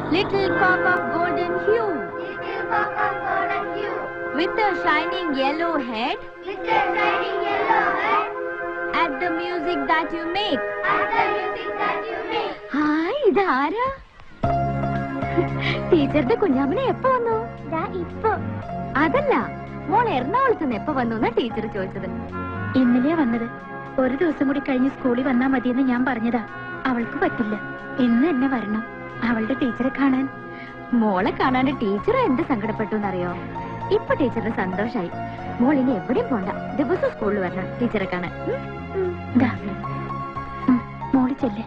Little cock of golden hue, Little cock of golden hue, with a shining yellow head, with a shining yellow head, at the music that you make. at the music that you make. Hi ഇതാരാ ടീച്ചറുടെ കുഞ്ഞാമ്മനെ എപ്പോ വന്നു ദാ ഇപ്പൊ അതല്ല മോൾ എറണാകുളത്ത് നിന്ന് എപ്പോ വന്നു എന്നാ ടീച്ചർ ചോദിച്ചത് ഇന്നലെയാ വന്നത് ഒരു ദിവസം കൂടി കഴിഞ്ഞ് സ്കൂളിൽ വന്നാ മതിയെന്ന് ഞാൻ പറഞ്ഞതാ അവൾക്ക് പറ്റില്ല ഇന്ന് തന്നെ വരണം അവളുടെ ടീച്ചറെ കാണാൻ മോളെ കാണാണ്ട് ടീച്ചർ എന്ത് സങ്കടപ്പെട്ടു എന്നറിയോ ഇപ്പൊ ടീച്ചറിന് സന്തോഷായി മോൾ ഇനി എവിടെയും പോണ്ട ദിവസം സ്കൂളിൽ വരണം ടീച്ചറെ കാണാൻ ഉം? ദാ. ഉം, മോളി ചെല്ലേ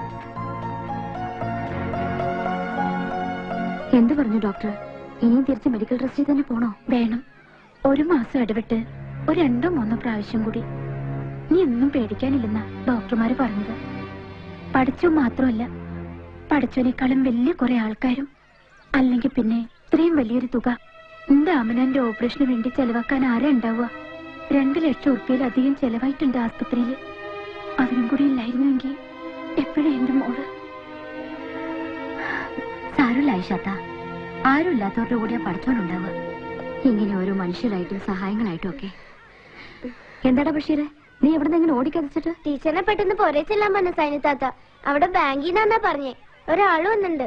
എന്ത് പറഞ്ഞു ഡോക്ടർ ഇനിയും തിരിച്ച് മെഡിക്കൽ ട്രസ്റ്റിൽ തന്നെ പോണോ വേണം ഒരു മാസം ഇടവിട്ട് ഒരു രണ്ടോ മൂന്നോ പ്രാവശ്യം കൂടി നീ ഒന്നും പേടിക്കാനില്ലെന്നാ ഡോക്ടർമാര് പറഞ്ഞത് പഠിച്ചു മാത്രമല്ല പഠിച്ചതിനേക്കാളും വലിയ കുറെ ആൾക്കാരും അല്ലെങ്കിൽ പിന്നെ ഇത്രയും വലിയൊരു തുക എന്റെ അമനന്റെ ഓപ്പറേഷന് വേണ്ടി ചെലവാക്കാൻ ആരാ ഉണ്ടാവുക രണ്ടു ലക്ഷം ഉറുപ്പിയിലധികം ചെലവായിട്ടുണ്ട് ആസ്പത്രിയിൽ അതിനും കൂടി ഇല്ലായിരുന്നെങ്കിൽ എപ്പോഴും എന്റെ മോള് സാരമില്ല ഐഷാത്ത ആരും ഇല്ലാത്തവരുടെ കൂടെയാ പഠിച്ചോണ്ടുണ്ടാവുക ഇങ്ങനെ ഓരോ മനുഷ്യരായിട്ടും സഹായങ്ങളായിട്ടും ഒക്കെ എന്താടാ ബഷീറെ നീ എവിടെ നിന്ന് ഓടിക്കതച്ചിട്ട് ടീച്ചറിനെ പെട്ടെന്ന് പുറേ ചെല്ലാൻ പറഞ്ഞ സൈനി താത്ത അവിടെ ബാങ്കിൽ നിന്നാ പറഞ്ഞേ ഒരാള് വന്നിട്ടുണ്ട്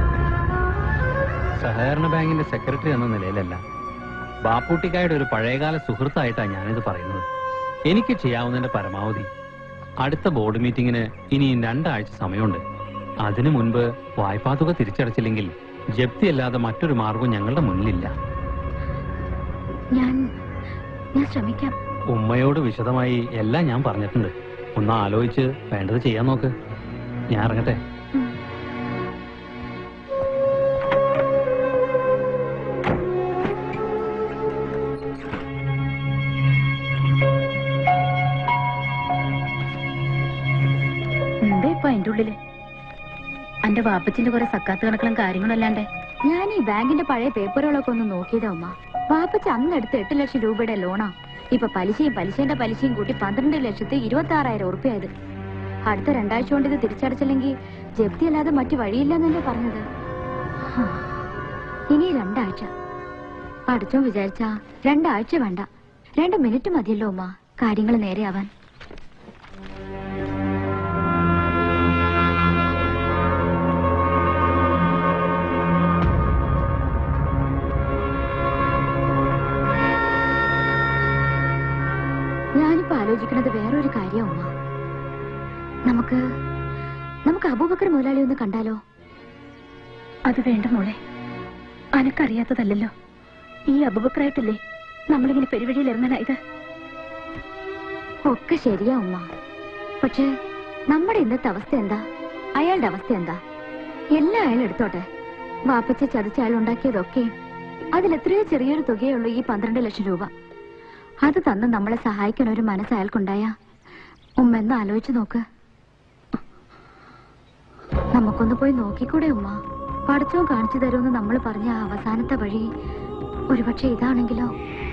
സഹകരണ ബാങ്കിന്റെ സെക്രട്ടറി എന്ന നിലയിലല്ല ബാപ്പൂട്ടിക്കായുടെ ഒരു പഴയകാല സുഹൃത്തായിട്ടാണ് ഞാനിത് പറയുന്നത് എനിക്ക് ചെയ്യാവുന്നതിന്റെ പരമാവധി അടുത്ത ബോർഡ് മീറ്റിംഗിന് ഇനിയും രണ്ടാഴ്ച സമയമുണ്ട് അതിനു മുൻപ് വായ്പാ തുക തിരിച്ചടച്ചില്ലെങ്കിൽ ജപ്തി അല്ലാതെ മറ്റൊരു മാർഗവും ഞങ്ങളുടെ മുന്നിലില്ല ഞാൻ ഞാൻ ശ്രമിക്കാം ഉമ്മയോട് വിശദമായി എല്ലാം ഞാൻ പറഞ്ഞിട്ടുണ്ട് ഒന്ന് ആലോചിച്ച് വേണ്ടത് ചെയ്യാൻ നോക്ക് ഞാൻ ഇറങ്ങട്ടെ എന്താ ഇപ്പൊ അതിന്റെ ഉള്ളില് എന്റെ വാപ്പച്ചിന്റെ കുറെ സക്കാത്ത് കണക്കുകളും കാര്യങ്ങളും അല്ലാണ്ട് ഞാൻ ഈ ബാങ്കിന്റെ പഴയ പേപ്പറുകളൊക്കെ ഒന്ന് നോക്കിയതാ ഉമ്മ വാപ്പച്ച അന്ന് എടുത്ത് എട്ട് ലക്ഷം രൂപയുടെ ലോണാ ഇപ്പൊ പലിശയും പലിശന്റെ പലിശയും കൂട്ടി പന്ത്രണ്ട് ലക്ഷത്തി ഇരുപത്തി ആറായിരം ഉറുപ്പ്യായത് അടുത്ത രണ്ടാഴ്ച കൊണ്ട് ഇത് തിരിച്ചടച്ചില്ലെങ്കിൽ ജപ്തി അല്ലാതെ മറ്റു വഴിയില്ലെന്നല്ലേ പറഞ്ഞത് ഹാ. ഇനി രണ്ടാഴ്ച പഠിച്ചോ വിചാരിച്ച രണ്ടാഴ്ച വേണ്ട രണ്ട് മിനിറ്റ് മതിയല്ലോ ഉമ്മ കാര്യങ്ങൾ നേരെയാവാൻ ഞാനിപ്പോ ആലോചിക്കുന്നത് വേറൊരു കാര്യം ഉമ്മ നമുക്ക് നമുക്ക് അബൂബക്കർ മുതലാളി ഒന്ന് കണ്ടാലോ അത് വേണ്ട മോളെ അനക്കറിയാത്തതല്ലല്ലോ ഈ അബുബക്കറായിട്ടല്ലേ നമ്മളിങ്ങനെ പെരുവഴിയിൽ ഇറങ്ങാനായത് ഒക്കെ ശരിയാ ഉമ്മ പക്ഷേ നമ്മുടെ ഇന്നത്തെ അവസ്ഥ എന്താ അയാളുടെ അവസ്ഥ എന്താ എല്ലാം അയാൾ എടുത്തോട്ടെ വാപ്പച്ച ചതിച്ച അയാൾ ഉണ്ടാക്കിയതൊക്കെ അതിലെത്രയോ ചെറിയൊരു തുകയുള്ളൂ ഈ പന്ത്രണ്ട് ലക്ഷം രൂപ അത് തന്ന് നമ്മളെ സഹായിക്കാൻ ഒരു മനസ്സ് അയാൾക്കുണ്ടായ ഉമ്മ എന്ന് ആലോചിച്ചു നോക്ക് നമുക്കൊന്ന് പോയി നോക്കിക്കൂടെ ഉമ്മ പഠിച്ചോ കാണിച്ചു തരുമെന്ന് നമ്മൾ പറഞ്ഞ ആ അവസാനത്തെ വഴി ഒരുപക്ഷെ ഇതാണെങ്കിലോ